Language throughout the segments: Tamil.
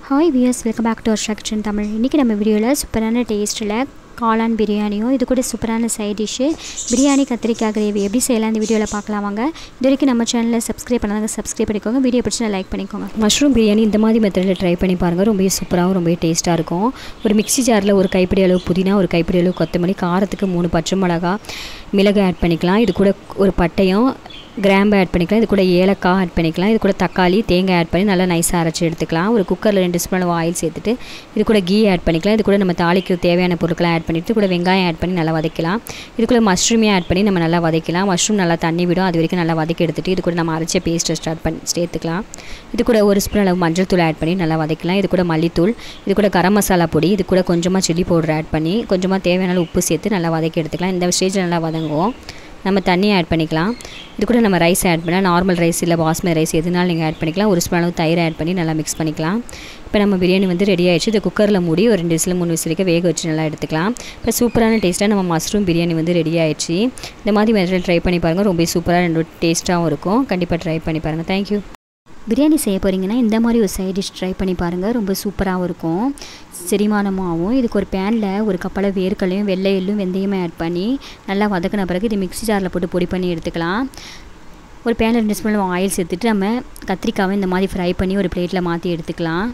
hi viewers welcome back to our section Tamil இன்றைக்கி நம்ம வீடியோவில் சூப்பரான டேஸ்ட்டில் காளான் பிரியாணியும் இது கூட சூப்பரான சைட் டிஷ்ஷு பிரியாணி கத்திரிக்காய் கிரேவி எப்படி செய்யலாம் இந்த வீடியோவில் பார்க்கலாம் வாங்க இது வரைக்கும் நம்ம சேனலில் சப்ஸ்கிரைப் பண்ணாங்க சப்ஸ்கிரைப் பண்ணிக்கோங்க வீடியோ பிடிச்சி லைக் பண்ணிக்கோங்க மஷ்ரூம் பிரியாணி இந்த மாதிரி மெத்தடில் ட்ரை பண்ணி பாருங்கள் ரொம்பவே சூப்பராகவும் ரொம்பவே டேஸ்ட்டாக இருக்கும் ஒரு மிக்ஸி ஜாரில் ஒரு கைப்பிடி அளவு புதினா ஒரு கைப்பிடி அளவு கொத்தமல்லி காரத்துக்கு மூணு பச்சை மிளகா மிளகு ஆட் பண்ணிக்கலாம் இது கூட ஒரு பட்டையும் கிராம்பு ஆட் பண்ணிக்கலாம் இது கூட ஏலக்காய் ஆட் பண்ணிக்கலாம் இது கூட தக்காளி தேங்காய் ஆட் பண்ணி நல்லா நைஸாக அரைச்சி எடுத்துக்கலாம் ஒரு குக்கரில் ரெண்டு ஸ்பூன் அளவு ஆயில் சேர்த்துட்டு இது கூட கீ ஆட் பண்ணிக்கலாம் இது கூட நம்ம தாளிக்கு தேவையான பொருட்களை ஆட் பண்ணிவிட்டு இது கூட வெங்காயம் ஆட் பண்ணி நல்லா வதக்கலாம் இது கூட மஷ்ரூமே ஆட் பண்ணி நம்ம நல்லா வதக்கலாம் மஷ்ரூம் நல்லா தண்ணி விடும் அது வரைக்கும் நல்லா வதக்கி எடுத்துட்டு இது கூட நம்ம அரைச்ச பேஸ்ட்டை ஸ்டார்ட் பண்ணி சேர்த்துக்கலாம் இது கூட ஒரு ஸ்பூன் அளவு மஞ்சள் தூள் ஆட் பண்ணி நல்லா வதக்கலாம் இது கூட மல்லித்தூள் இது கூட கரம் மசாலா பொடி இது கூட கொஞ்சமாக சில்லி பவுடர் ஆட் பண்ணி கொஞ்சமாக தேவையான அளவு உப்பு சேர்த்து நல்லா வதக்கி எடுத்துக்கலாம் இந்த ஸ்டேஜில் நல்லா வதங்குவோம் நம்ம தண்ணி ஆட் பண்ணிக்கலாம் இது கூட நம்ம ரைஸ் ஆட் பண்ணால் நார்மல் ரைஸ் இல்லை பாஸ்மதி ரைஸ் எதுனாலும் நீங்கள் ஆட் பண்ணிக்கலாம் ஒரு ஸ்பூன் அளவு தயிர் ஆட் பண்ணி நல்லா மிக்ஸ் பண்ணிக்கலாம் இப்போ நம்ம பிரியாணி வந்து ரெடி ஆயிடுச்சு இதை குக்கரில் மூடி ஒரு ரெண்டு விசில் மூணு விசிலுக்கு வேக வச்சு நல்லா எடுத்துக்கலாம் இப்போ சூப்பரான டேஸ்ட்டாக நம்ம மஷ்ரூம் பிரியாணி வந்து ரெடி ஆயிடுச்சு இந்த மாதிரி மெத்தட் ட்ரை பண்ணி பாருங்கள் ரொம்ப சூப்பராக ரெண்டு டேஸ்ட்டாகவும் இருக்கும் கண்டிப்பாக ட்ரை பண்ணி பாருங்கள் தேங்க்யூ பிரியாணி செய்ய போகிறீங்கன்னா இந்த மாதிரி ஒரு சைட் டிஷ் ட்ரை பண்ணி பாருங்கள் ரொம்ப சூப்பராகவும் இருக்கும் செரிமானமாகவும் இதுக்கு ஒரு பேனில் ஒரு கப்பலை வேர்க்கலையும் வெள்ளை எள்ளும் வெந்தயமும் ஆட் பண்ணி நல்லா வதக்கின பிறகு இது மிக்ஸி ஜாரில் போட்டு பொடி பண்ணி எடுத்துக்கலாம் ஒரு பேனில் ரெண்டு ஸ்பூன் ஆயில் சேர்த்துட்டு நம்ம கத்திரிக்காவை இந்த மாதிரி ஃப்ரை பண்ணி ஒரு பிளேட்டில் மாற்றி எடுத்துக்கலாம்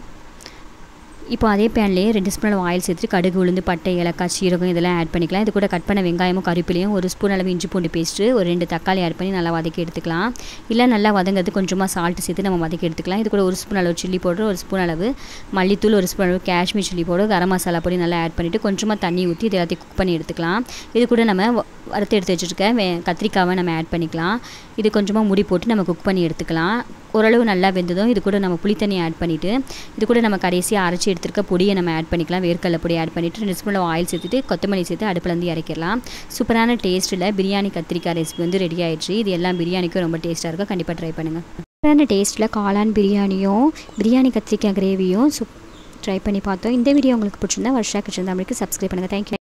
இப்போ அதே பேன்லேயே ரெண்டு ஸ்பூன் அளவு ஆயில் சேர்த்துட்டு கடுகு உளுந்து பட்டை ஏலக்காய் சீரகம் இதெல்லாம் ஆட் பண்ணிக்கலாம் இது கூட கட் பண்ண வெங்காயமும் கருப்பிலையும் ஒரு ஸ்பூன் அளவு இஞ்சி பூண்டு பேஸ்ட்டு ஒரு ரெண்டு தக்காளி ஆட் பண்ணி நல்லா வதக்கி எடுத்துக்கலாம் இல்லை நல்லா வதங்கிறது கொஞ்சமாக சால்ட்டு சேர்த்து நம்ம வதக்கி எடுத்துக்கலாம் இது கூட ஒரு ஸ்பூன் அளவு சில்லி பவுடர் ஒரு ஸ்பூன் அளவு மல்லித்தூள் ஒரு ஸ்பூன் அளவு காஷ்மீர் சில்லி பவுடர் கரம் மசாலா பொடி நல்லா ஆட் பண்ணிவிட்டு கொஞ்சமாக தண்ணி ஊற்றி இது எல்லாத்தையும் குக் பண்ணி எடுத்துக்கலாம் இது கூட நம்ம வறுத்து எடுத்து வச்சுருக்க வே கத்திரிக்காவை நம்ம ஆட் பண்ணிக்கலாம் இது கொஞ்சமாக முடி போட்டு நம்ம குக் பண்ணி எடுத்துக்கலாம் ஓரளவு நல்லா வெந்ததும் இது கூட நம்ம புளி தண்ணி ஆட் பண்ணிவிட்டு இது கூட நம்ம கடைசியாக அரைச்சி எடுத்துருக்க பொடியை நம்ம ஆட் பண்ணிக்கலாம் வேர்க்கடலை பொடி ஆட் பண்ணிவிட்டு ரெண்டு ஸ்பூன் ஆயில் சேர்த்துட்டு கொத்தமல்லி சேர்த்து அடுப்புலேருந்து இறக்கிடலாம் சூப்பரான டேஸ்ட்டில் பிரியாணி கத்திரிக்காய் ரெசிபி வந்து ரெடி ஆயிடுச்சு இது எல்லாம் பிரியாணிக்கும் ரொம்ப டேஸ்ட்டாக இருக்கும் கண்டிப்பாக ட்ரை பண்ணுங்கள் சூப்பரான டேஸ்ட்டில் காளான் பிரியாணியும் பிரியாணி கத்திரிக்காய் கிரேவியும் சூப் ட்ரை பண்ணி பார்த்தோம் இந்த வீடியோ உங்களுக்கு பிடிச்சிருந்தா வர்ஷா கிச்சன் தமிழுக்கு சப்ஸ்கிரைப் பண்ணுங்கள் தேங்க்யூ